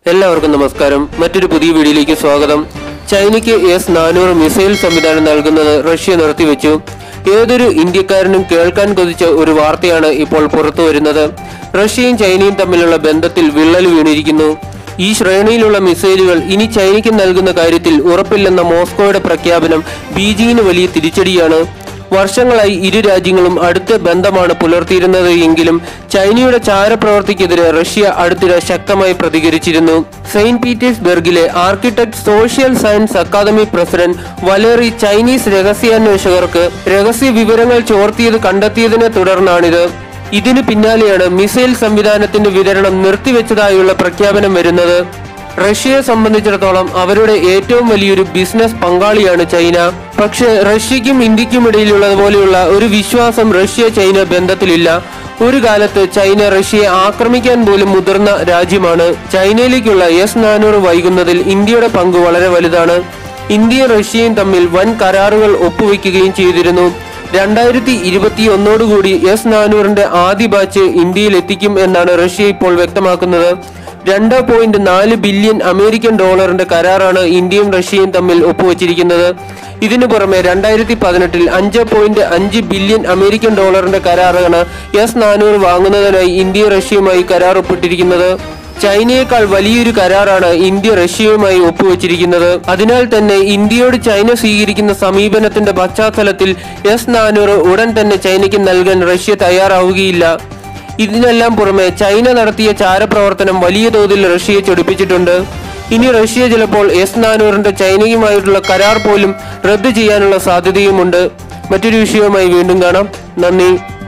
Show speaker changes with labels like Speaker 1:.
Speaker 1: എല്ലാവർക്കും നമസ്കാരം മറ്റൊരു പുതിയ വീഡിയോയിലേക്ക് സ്വാഗതം ചൈനയ്ക്ക് എസ് നാനൂറ് മിസൈൽ സംവിധാനം നൽകുന്നത് റഷ്യ നിർത്തിവെച്ചു ഏതൊരു ഇന്ത്യക്കാരനും കേൾക്കാൻ കൊതിച്ച ഒരു വാർത്തയാണ് ഇപ്പോൾ പുറത്തു വരുന്നത് റഷ്യയും ചൈനയും തമ്മിലുള്ള ബന്ധത്തിൽ വിള്ളൽ വീണിരിക്കുന്നു ഈ ശ്രേണിയിലുള്ള മിസൈലുകൾ ഇനി ചൈനയ്ക്ക് നൽകുന്ന കാര്യത്തിൽ ഉറപ്പില്ലെന്ന മോസ്കോയുടെ പ്രഖ്യാപനം ബീജിംഗിന് വലിയ തിരിച്ചടിയാണ് വർഷങ്ങളായി ഇരു രാജ്യങ്ങളും അടുത്ത ബന്ധമാണ് പുലർത്തിയിരുന്നത് എങ്കിലും ചൈനയുടെ ചാരപ്രവർത്തിക്കെതിരെ റഷ്യ അടുത്തിടെ ശക്തമായി പ്രതികരിച്ചിരുന്നു സെയിന്റ് പീറ്റേഴ്സ്ബർഗിലെ architect social science academy president Valery Chinese രഹസ്യാന്വേഷകർക്ക് രഹസ്യ വിവരങ്ങൾ ചോർത്തിയത് കണ്ടെത്തിയതിനെ തുടർന്നാണിത് ഇതിനു പിന്നാലെയാണ് മിസൈൽ സംവിധാനത്തിന്റെ വിതരണം നിർത്തിവെച്ചതായുള്ള പ്രഖ്യാപനം വരുന്നത് റഷ്യയെ സംബന്ധിച്ചിടത്തോളം അവരുടെ ഏറ്റവും വലിയൊരു ബിസിനസ് പങ്കാളിയാണ് ചൈന പക്ഷേ റഷ്യക്കും ഇന്ത്യക്കും ഇടയിലുള്ളതുപോലെയുള്ള ഒരു വിശ്വാസം റഷ്യ ചൈന ബന്ധത്തിലില്ല ഒരു കാലത്ത് ചൈന റഷ്യയെ ആക്രമിക്കാൻ പോലും മുതിർന്ന രാജ്യമാണ് ചൈനയിലേക്കുള്ള എസ് നാനൂറ് വൈകുന്നതിൽ ഇന്ത്യയുടെ പങ്ക് വളരെ വലുതാണ് ഇന്ത്യയും റഷ്യയും തമ്മിൽ വൻ കരാറുകൾ ഒപ്പുവെക്കുകയും ചെയ്തിരുന്നു രണ്ടായിരത്തി ഇരുപത്തി ഒന്നോടുകൂടി എസ് നാനൂറിന്റെ ആദ്യ ബാച്ച് ഇന്ത്യയിൽ എത്തിക്കും എന്നാണ് റഷ്യ ഇപ്പോൾ വ്യക്തമാക്കുന്നത് രണ്ട് പോയിന്റ് നാല് ബില്യൺ അമേരിക്കൻ ഡോളറിന്റെ കരാറാണ് ഇന്ത്യയും റഷ്യയും തമ്മിൽ ഒപ്പുവച്ചിരിക്കുന്നത് ഇതിനു പുറമെ രണ്ടായിരത്തി പതിനെട്ടിൽ അഞ്ച് പോയിന്റ് അഞ്ച് ബില്യൺ അമേരിക്കൻ ഡോളറിന്റെ കരാറാണ് എസ് നാനൂറ് വാങ്ങുന്നതിനായി ഇന്ത്യ റഷ്യയുമായി കരാർ ഒപ്പിട്ടിരിക്കുന്നത് ചൈനയേക്കാൾ വലിയൊരു കരാറാണ് ഇന്ത്യ റഷ്യയുമായി ഒപ്പുവച്ചിരിക്കുന്നത് അതിനാൽ തന്നെ ഇന്ത്യയോട് ചൈന സ്വീകരിക്കുന്ന സമീപനത്തിന്റെ പശ്ചാത്തലത്തിൽ എസ് നാനൂറ് ഉടൻ തന്നെ ചൈനയ്ക്ക് നൽകാൻ റഷ്യ തയ്യാറാവുകയില്ല ഇതിനെല്ലാം പുറമെ ചൈന നടത്തിയ ചാരപ്രവർത്തനം വലിയ തോതിൽ റഷ്യയെ ചൊടിപ്പിച്ചിട്ടുണ്ട് ഇനി റഷ്യ ചിലപ്പോൾ എസ് നാനൂറിന്റെ ചൈനയുമായിട്ടുള്ള കരാർ പോലും റദ്ദു ചെയ്യാനുള്ള സാധ്യതയുമുണ്ട് മറ്റൊരു വിഷയവുമായി വീണ്ടും കാണാം നന്ദി